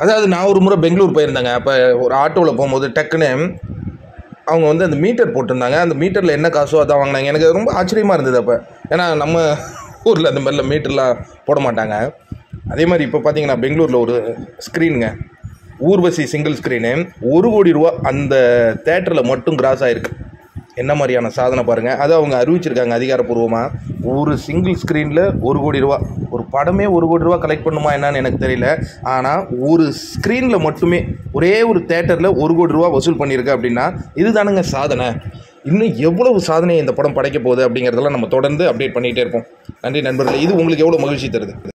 அதாவது நான் ஒரு முறை பெங்களூர் போயிருந்தேங்க அப்போ ஒரு ஆட்டோவில் போகும்போது டக்குன்னு அவங்க வந்து அந்த மீட்டர் போட்டிருந்தாங்க அந்த மீட்டரில் என்ன காசோ அதான் வாங்கினாங்க எனக்கு அது ரொம்ப ஆச்சரியமாக இருந்தது அப்போ ஏன்னா நம்ம ஊரில் அந்த மாதிரிலாம் மீட்டர்லாம் போட மாட்டாங்க அதே மாதிரி இப்போ பார்த்தீங்கன்னா பெங்களூரில் ஒரு ஸ்க்ரீனுங்க ஊர்வசி சிங்கிள் ஸ்க்ரீனு ஒரு கோடி ரூபா அந்த தேட்டரில் மட்டும் கிராஸ் ஆகிருக்கு என்ன மாதிரியான சாதனை பாருங்கள் அதை அவங்க அறிவிச்சிருக்காங்க அதிகாரப்பூர்வமாக ஒரு சிங்கிள் ஸ்க்ரீனில் ஒரு கோடி ரூபா ஒரு படமே ஒரு கோடி ரூபா கலெக்ட் பண்ணுமா என்னன்னு எனக்கு தெரியல ஆனால் ஒரு ஸ்க்ரீனில் மட்டுமே ஒரே ஒரு தேட்டரில் ஒரு கோடி ரூபா வசூல் பண்ணியிருக்கு அப்படின்னா இதுதானுங்க சாதனை இன்னும் எவ்வளவு சாதனையை இந்த படம் படைக்க போகுது அப்படிங்கிறதெல்லாம் நம்ம தொடர்ந்து அப்டேட் பண்ணிகிட்டே இருப்போம் நன்றி நண்பர்களே இது உங்களுக்கு எவ்வளோ மகிழ்ச்சி தருது